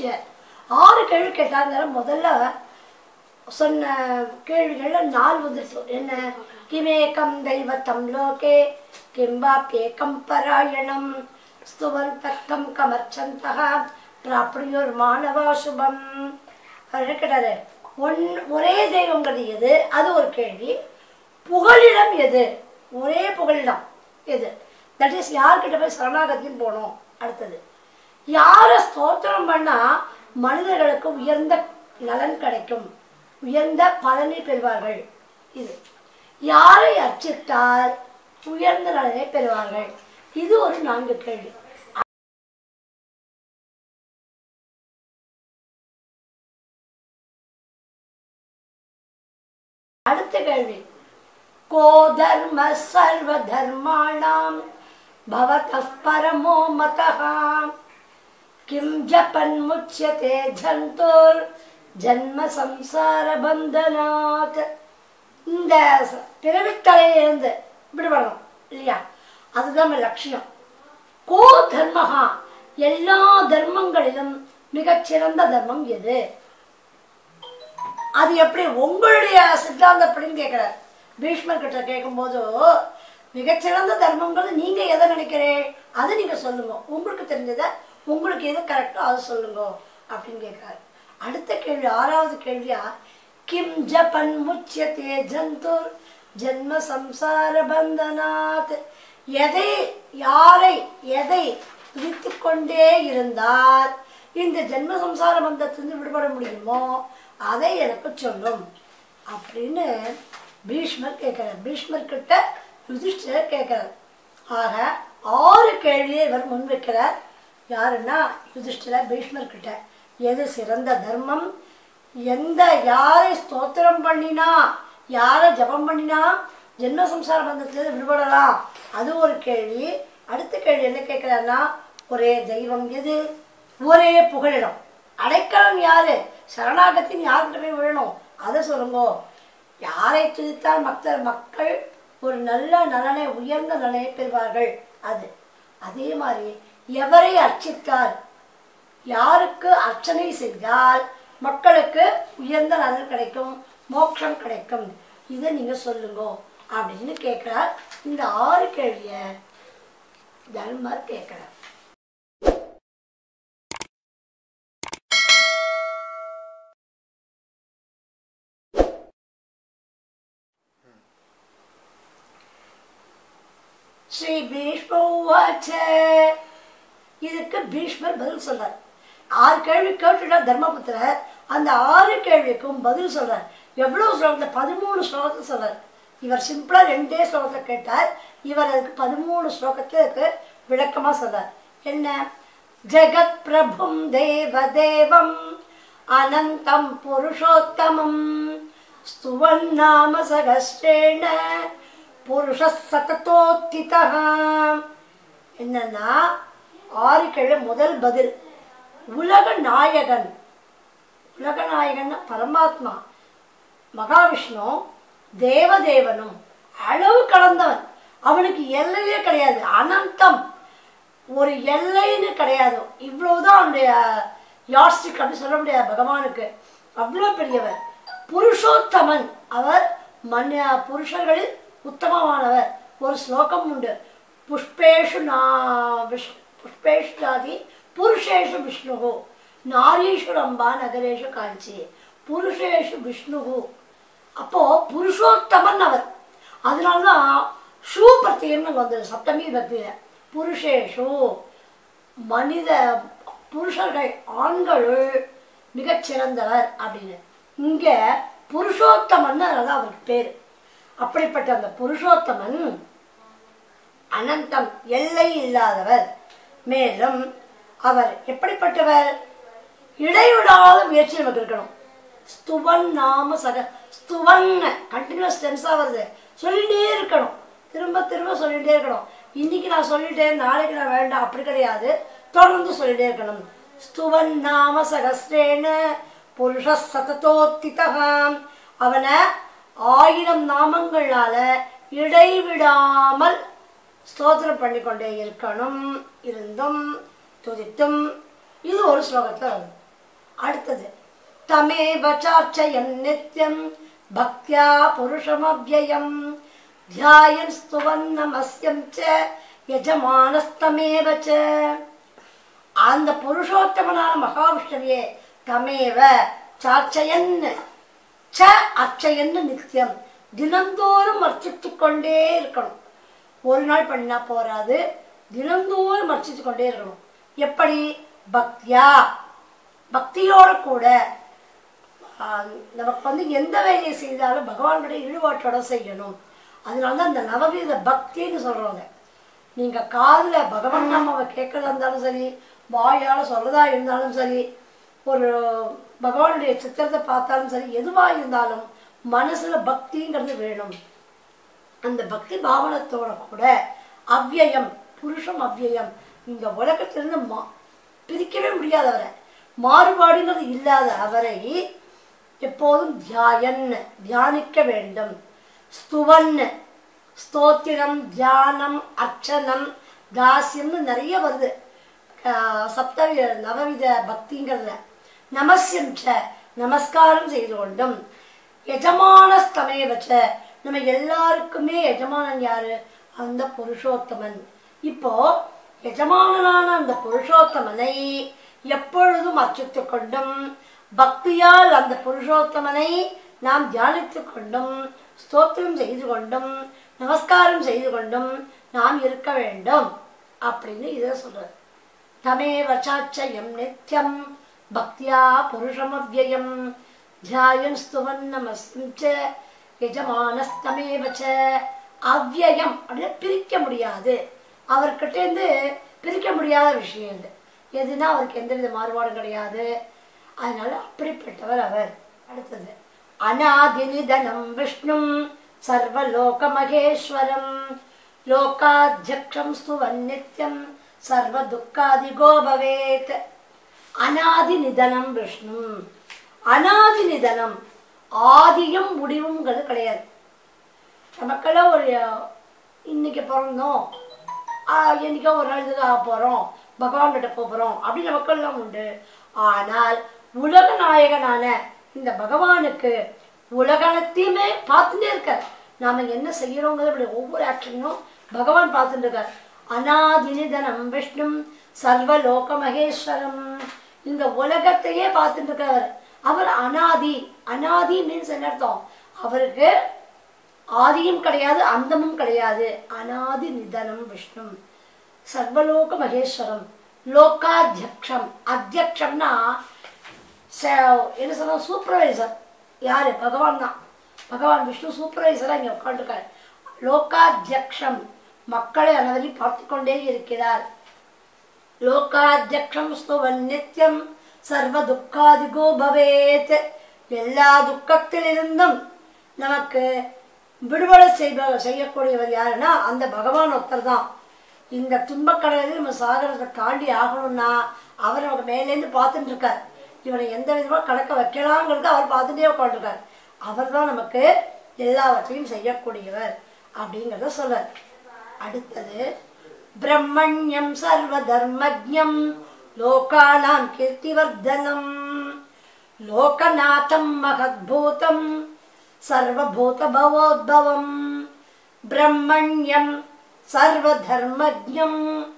யுதிஷ்டிரர் ஆறு கேள்வி கேட்டாங்க முதல்ல சொன்ன கேள்விகள்ல நாலு வந்துருச்சு என்ன கிமேகம் தெய்வத்தம் லோகே கிம்பாப்யேகம் பராயணம் ஸ்துவன் தக்கம் கமர்ச்சந்தக பிராப்தியோர் மாணவா சுபம் அவர் கேட்டாரு ஒன் ஒரே தெய்வங்கிறது எது அது ஒரு கேள்வி புகலிடம் எது ஒரே புகலிடம் எது தட் இஸ் யார்கிட்ட போய் சரணாகத்தின்னு போகணும் அடுத்தது யாரை ஸ்தோத்திரம் பண்ணா மனிதர்களுக்கு உயர்ந்த நலன் கிடைக்கும் உயர்ந்த பலனை பெறுவார்கள் இது யாரை அர்ச்சித்தால் உயர்ந்த நலனை பெறுவார்கள் இது ஒரு நான்கு கேள்வி அடுத்த கேள்வி கோ தர்ம சர்வ தர்மாணாம் பவதः பரமோ மதः கிம் ஜபன் முச்சியதே ஜந்தோர் ஜன்ம சம்சார பந்தனாத் இந்த ச- பிறவித்தலையிலிருந்து விடுபடணும் இல்லையா அதுதான் நம்ம லட்சியம் கோ தர்மஹா எல்லா தர்மங்களிலும் மிகச்சிறந்த தர்மம் எது அது எப்படி உங்களுடைய சித்தாந்தப்படின்னு கேட்குறார் பீஷ்மர் கிட்ட கேட்கும்போது மிகச்சிறந்த தர்மங்கள் நீங்க எதை நினைக்கிறேன் அதை நீங்க சொல்லுங்க உங்களுக்கு தெரிஞ்சதை உங்களுக்கு எது கரெக்டோ அது சொல்லுங்க அப்படின்னு கேட்கிறாரு அடுத்த கேள்வி ஆறாவது கேள்வியா கிம் ஜபன் முச்சியதே ஜந்தூர் ஜென்ம சம்சார பந்தனாத் எதை யாரை எதை துதித்து கொண்டே இருந்தால் இந்த ஜென்ம சம்சார பந்தத்திலிருந்து விடுபட முடியுமோ அதை எனக்கு சொல்லும் அப்படின்னு பீஷ்மர் கேட்கிறார் பீஷ்மர் கிட்ட யுதிஷ்டர் கேட்கிறார் ஆக ஆறு கேள்வியை இவர் முன்வைக்கிறார் யாருன்னா யுதிஷ்டர பீஷ்மர் கிட்ட எது சிறந்த தர்மம் எந்த யாரை ஸ்தோத்திரம் பண்ணினா யாரை ஜபம் பண்ணினா ஜென்ம சம்சார பந்தத்திலிருந்து விடுபடலாம் அது ஒரு கேள்வி அடுத்த கேள்வி என்ன கேட்கிறாருன்னா ஒரே தெய்வம் எது ஒரே புகழிடம் அடைக்கலம் யாரு சரணாகத்தின் யார்கிட்ட போய் விழணும் அதை சொல்லுங்க யாரை துதித்தால் மக்கள் மக்கள் ஒரு நல்ல நலனை உயர்ந்த நலனை பெறுவார்கள் அது அதே மாதிரி எவரை அர்ச்சித்தால் யாருக்கு அர்ச்சனை செய்தால் மக்களுக்கு உயர்ந்த நலன் கிடைக்கும் மோட்சம் கிடைக்கும் இதை நீங்க சொல்லுங்க அப்படின்னு கேட்கிறார் இந்த ஆறு கேள்விய தர்மர் கேட்கிறார் ஸ்ரீ பீஷ்ம உவாச்ச இதுக்கு பீஷ்மர் பதில் சொல்றார் ஆறு கேள்வி கேட்டுட்டா தர்மபுத்திரர் அந்த ஆறு கேள்விக்கும் பதில் சொல்றார் எவ்வளவு ஸ்லோகத்துல பதிமூணு ஸ்லோகத்தை சொல்றார் இவர் சிம்பிளா ரெண்டே ஸ்லோகத்தை கேட்டார் இவர் அதுக்கு பதிமூணு ஸ்லோகத்துல இருக்கு விளக்கமா சொல்றார் என்ன ஜெகத் பிரபும் தேவ தேவம் அனந்தம் புருஷோத்தமம் ஸ்துவன் நாம சகஸ்ரேண புருஷ சததோத்திதா என்னன்னா ஆறு கேள்வி முதல் பதில் உலக நாயகன் உலக நாயகன் பரமாத்மா மகாவிஷ்ணு தேவதேவனும் அளவு கடந்தவன் அவனுக்கு எல்லையே கிடையாது அனந்தம் ஒரு எல்லைன்னு கிடையாது இவ்வளவுதான் அவனுடைய யாஸ்டிக் அப்படி சொல்ல முடியாது பகவானுக்கு அவ்வளோ பெரியவர் புருஷோத்தமன் அவர் மன்ய புருஷர்களில் உத்தமமானவர் ஒரு ஸ்லோகம் உண்டு புஷ்பேஷு நா விஷ் புஷ்பேஷு ஜாதி புருஷேஷு விஷ்ணுகு நாரீஷு ரம்பா நகரேஷு காஞ்சி புருஷேஷு விஷ்ணுகு அப்போ புருஷோத்தமன் அவர் அதனாலதான் ஷூ பிரத்தியம்னு வந்தது சப்தமி பக்தியில புருஷேஷு மனித புருஷர்கள் ஆண்களுள் மிகச் சிறந்தவர் அப்படின்னு இங்க புருஷோத்தமன் அதான் அவருக்கு பேரு அப்படிப்பட்ட அந்த புருஷோத்தமன் அனந்தம் எல்லை இல்லாதவர் மேலும் அவர் எப்படிப்பட்டவர் இடைவிடாத முயற்சி நமக்கு இருக்கணும் ஸ்துவன் நாம சக ஸ்துவன் கண்டினியூஸ் டென்ஸா வருது சொல்லிட்டே இருக்கணும் திரும்ப திரும்ப சொல்லிட்டே இருக்கணும் இன்னைக்கு நான் சொல்லிட்டேன் நாளைக்கு நான் வேண்டாம் அப்படி கிடையாது தொடர்ந்து சொல்லிட்டே இருக்கணும் ஸ்துவன் நாம சகஸ்ரேன புருஷ சததோத்திதகாம் அவனை ஆயிரம் நாமங்களால இடைவிடாமல் ஸ்தோத்திரம் பண்ணிக்கொண்டே இருக்கணும் இருந்தும் துதித்தும் இது ஒரு ஸ்லோகத்தில் வருது அடுத்தது தமேவ சார்ச்சயன் நித்யம் பக்தியா புருஷமவ்யயம் தியாயன் ஸ்துவன் நமஸ்யம் ச யஜமானஸ்தமேவ ச அந்த புருஷோத்தமனான மகாவிஷ்ணுவே தமேவ சாட்சயன் ச அச்சயன்னு நித்தியம் தினந்தோறும் அர்ச்சித்து கொண்டே இருக்கணும் ஒரு நாள் பண்ணா போராது தினந்தோறும் அர்ச்சித்து கொண்டே இருக்கணும் எப்படி பக்தியா பக்தியோட கூட ஆஹ், நமக்கு வந்து எந்த வேலையை செய்தாலும் பகவானுடைய ஈடுபாட்டோட செய்யணும் அதனால தான் இந்த நவவித பக்தின்னு சொல்றோங்க நீங்க காதுல பகவான் நாமாவை கேட்கறதா இருந்தாலும் சரி வாயால சொல்றதா இருந்தாலும் சரி ஒரு பகவானுடைய சித்திரத்தை பார்த்தாலும் சரி எதுவா இருந்தாலும் மனசுல பக்திங்கிறது வேணும் அந்த பக்தி பாவனத்தோட கூட அவ்யயம் புருஷம் அவ்யயம் இந்த உலகத்திலிருந்து மா பிரிக்கவே முடியாதவரை மாறுபாடுங்கிறது இல்லாத அவரை எப்போதும் தியாயன் தியானிக்க வேண்டும் ஸ்துவன் ஸ்தோத்திரம் தியானம் அர்ச்சனம் தாசியம்னு நிறைய வருது ஆஹ் சப்தவி நவவித பக்திங்கிறதுல நமஸ்யம் ச நமஸ்காரம் செய்து கொண்டும் எஜமானஸ்தமே வச்ச நம்ம எல்லாருக்குமே எஜமானன் யாரு அந்த புருஷோத்தமன் இப்போ எஜமானனான அந்த புருஷோத்தமனை எப்பொழுதும் அர்ச்சித்துக் கொண்டும் பக்தியால் அந்த புருஷோத்தமனை நாம் தியானித்துக் கொண்டும் ஸ்தோத்திரம் செய்து கொண்டும் நமஸ்காரம் செய்து கொண்டும் நாம் இருக்க வேண்டும் அப்படின்னு இதை சொல்றாரு தமேவ சாட்சயம் நித்யம் பக்தியா புருஷமவ்யயம் தியாயன் ஸ்துவன் நமஸ்ம் ச எஜமானஸ்தமேவ ச அவ்யயம் அப்படின்னு பிரிக்க முடியாது அவர்கிட்ட இருந்து பிரிக்க முடியாத விஷயம் இது எதுனா அவருக்கு எந்தவித மாறுபாடும் கிடையாது அதனால அப்படிப்பட்டவர் அவர் அடுத்தது அநாதினிதனம் விஷ்ணும் சர்வலோக மகேஸ்வரம் லோகாத்தியக்ஷம் ஸ்துவன் நித்யம் சர்வ துக்காதிகோ பவேத் அநாதி நிதனம் விஷ்ணு அநாதி நிதனம் ஆதியும் முடிவுங்கிறது கிடையாது நமக்கெல்லாம் ஒரு இன்னைக்கு பிறந்தோம் ஆஹ் என்னைக்கோ ஒரு நாள் இதுக்கு ஆக போகிறோம் பகவான் கிட்ட போக போகிறோம் அப்படி நமக்கெல்லாம் உண்டு ஆனால் உலக நாயகனான இந்த பகவானுக்கு உலகத்தையுமே பார்த்துட்டே இருக்கார் நாம என்ன செய்யறோங்கிறது இப்படி ஒவ்வொரு ஆக்ஷனையும் பகவான் பார்த்துட்டு இருக்கார் அநாதினிதனம் விஷ்ணு சர்வலோக மகேஸ்வரம் இந்த உலகத்தையே பார்த்துட்டு இருக்கார் அவர் அனாதி அனாதி மீன்ஸ் என்ன அர்த்தம் அவருக்கு ஆதியும் கிடையாது அந்தமும் கிடையாது அனாதி நிதனம் விஷ்ணு சர்வலோக மகேஸ்வரம் லோகாத்தியக்ஷம் அத்தியக்ஷம்னா ச- என்ன சொல்ற சூப்பர்வைசர் யாரு பகவான் தான் பகவான் விஷ்ணு சூப்பர்வைசரா இங்க உட்காந்துருக்காரு லோகாத்தியக்ஷம் மக்களை அனைவரையும் பார்த்து கொண்டே இருக்கிறார் லோகாத்தியக்ஷம் ஸ்துவன் நித்யம் சர்வ துக்காதிகோ பவேத் எல்லா துக்கத்திலிருந்தும் நமக்கு விடுதலை செய்ப செய்யக்கூடியவர் யாருன்னா அந்த பகவான் ஒருத்தர் தான் இந்த துன்பக்கடலில் நம்ம சாகரத்தை தாண்டி ஆகணும்னா அவர் நமக்கு மேலேருந்து பார்த்துட்டு இருக்கார் இவனை எந்த விதமா கடக்க வைக்கலாங்கிறது அவர் பார்த்துட்டே உட்காந்துருக்கார் அவர் தான் நமக்கு எல்லாவற்றையும் செய்யக்கூடியவர் அப்படிங்கிறத சொல்றார் அடுத்தது பிரம்மண்யம் சர்வ தர்மஜம் லோகானாம் கீர்த்திவர்தனம் லோகநாதம் மகத்பூதம் சர்வபூத பவோத்பவம் பிரம்மண்யம் சர்வ தர்மஜம்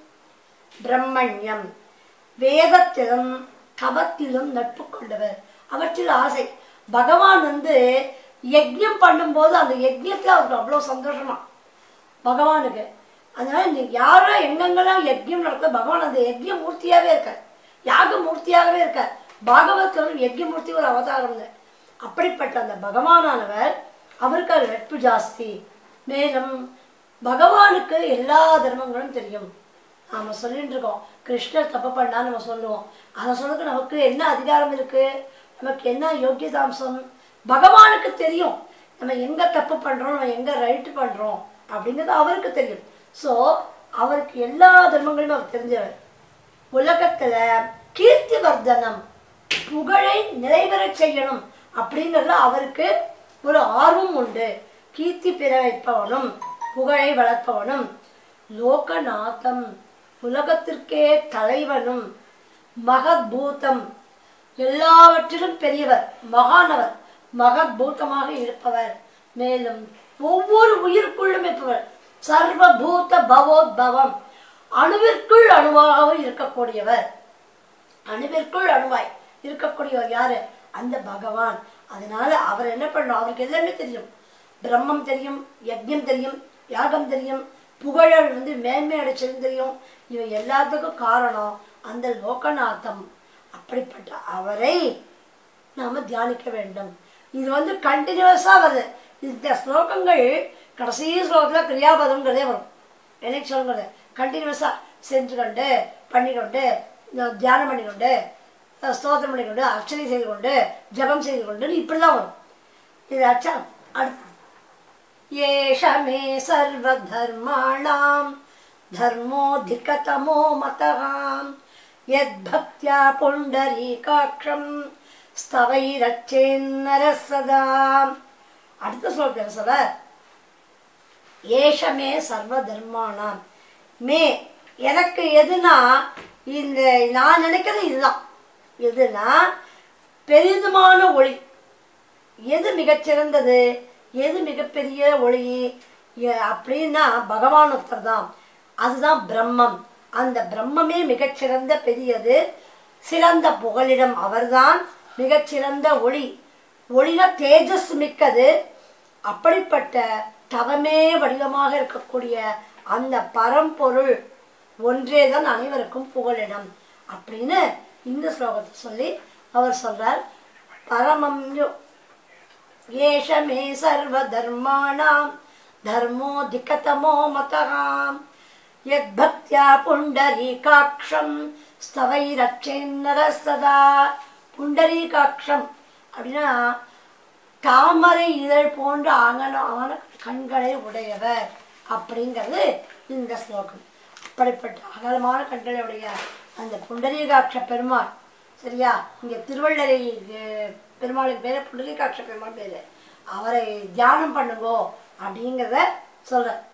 பிரம்மண்யம் வேதத்திலும் தவத்திலும் நட்பு கொண்டவர் அவற்றில் ஆசை பகவான் வந்து யஜ்ஞம் பண்ணும்போது அந்த யஜ்ஞத்துல அவருக்கு அவ்வளோ சந்தோஷமா பகவானுக்கு அதனால நீ யாரோ எங்கெங்கெல்லாம் யஜ்ஞம் நடக்குது பகவான் அந்த யஜ்ஞ மூர்த்தியாவே இருக்கார் யாக மூர்த்தியாகவே இருக்கார் பாகவத்தில் ஒரு யஜ்ஞ மூர்த்தி ஒரு அவதாரம் தான். அப்படிப்பட்ட அந்த பகவானானவர் அவருக்கு அது நட்பு ஜாஸ்தி மேலும் பகவானுக்கு எல்லா தர்மங்களும் தெரியும் நாம சொல்லிட்டு இருக்கோம் கிருஷ்ணர் தப்பு பண்ணா நம்ம சொல்லுவோம் அதை சொல்றதுக்கு நமக்கு என்ன அதிகாரம் இருக்கு நமக்கு என்ன யோக்கியதாம்சம் பகவானுக்கு தெரியும் நம்ம எங்க தப்பு பண்றோம் நம்ம எங்க ரைட்டு பண்றோம் அப்படிங்கிறது அவருக்கு தெரியும் ஸோ அவருக்கு எல்லா தர்மங்களும் அவர் தெரிஞ்சவர் உலகத்துல கீர்த்தி வர்தனம் புகழை நிறைவேறச் செய்யணும் அப்படிங்கறதுல அவருக்கு ஒரு ஆர்வம் உண்டு கீர்த்தி பெற வைப்பவனும் புகழை வளர்ப்பவனும் லோகநாதம் உலகத்திற்கே தலைவனும் மகத்பூதம் எல்லாவற்றிலும் பெரியவர் மகானவர் மகபூதமாக இருப்பவர் மேலும் ஒவ்வொரு உயிருக்குள்ளும் இருப்பவர் சர்வபூத பவோத்பவம் அணுவிற்குள் அணுவாகவும் இருக்கக்கூடியவர் அணுவிற்குள் அணுவாய் இருக்கக்கூடியவர் யாரு அந்த பகவான் அதனால அவர் என்ன பண்ணணும் அவருக்கு எல்லாமே தெரியும் பிரம்மம் தெரியும் யஜ்ஞம் தெரியும் யாகம் தெரியும் புகழல் வந்து மேன்மை அடைச்சதும் தெரியும் இவை எல்லாத்துக்கும் காரணம் அந்த லோகநாதம் அப்படிப்பட்ட அவரை நாம தியானிக்க வேண்டும் இது வந்து கண்டினியூஸா வருது இந்த ஸ்லோகங்கள் கடைசி ஸ்லோகத்துல கிரியாபதம்ங்கிறதே வரும் எனக்கு சொல்லுங்க கண்டினியூஸா செஞ்சு கொண்டு பண்ணிக்கொண்டு அஹ் தியானம் பண்ணிக்கொண்டு அஹ் ஸ்தோத்திரம் பண்ணிக்கொண்டு அர்ச்சனை செய்து கொண்டு ஜபம் செய்து கொண்டு இப்படிதான் வரும் இது அச்சா அடுத்து ஏஷ மே சர்வதர்மாணாம் தர்மோதிகதமோ மதகாம் யத்பக்தியா புண்டரீகாட்சம் ஸ்தவைரச்சேன்னர சதா அடுத்த ஸ்லோகத்தில் சொல்ல ஏஷமே சர்வ தர்மானாம் மே எனக்கு எதுனா இந்த நான் நினைக்கிறது இதுதான் எதுனா பெரிதுமான ஒளி எது மிகச்சிறந்தது எது மிகப்பெரிய ஒளி எ- அப்படின்னா பகவான் ஒருத்தர் தான் அதுதான் பிரம்மம் அந்த பிரம்மமே மிகச்சிறந்த பெரியது சிறந்த புகலிடம் அவர்தான் மிகச்சிறந்த ஒளி ஒளில தேஜஸ் மிக்கது அப்படிப்பட்ட தவமே வடிவமாக இருக்கக்கூடிய அந்த பரம்பொருள் ஒன்றேதான் அனைவருக்கும் புகலிடம் அப்படின்னு இந்த ஸ்லோகத்தை சொல்லி அவர் சொல்றார் பரமம் யோ- ஏஷ மே சர்வதர்மாணாம் தர்மோதிகதமோ மதகாம் யத்பக்தியா புண்டரீகாட்சம் ஸ்தவைரட்சேன்னர சதா புண்டரீகாட்சம் அப்படின்னா தாமரை இதழ் போன்ற அகலமான கண்களை உடையவர் அப்படிங்கிறது இந்த ஸ்லோகம் அப்படிப்பட்ட அகலமான கண்களை உடைய அந்த புண்டரீகாட்ச பெருமாள் சரியா இங்க திருவள்ளரை அஹ், பெருமாளுக்கு பேரு புண்டரீகாட்ச பெருமாள் பேரு அவரை தியானம் பண்ணுங்கோ அப்படிங்கிறத சொல்ற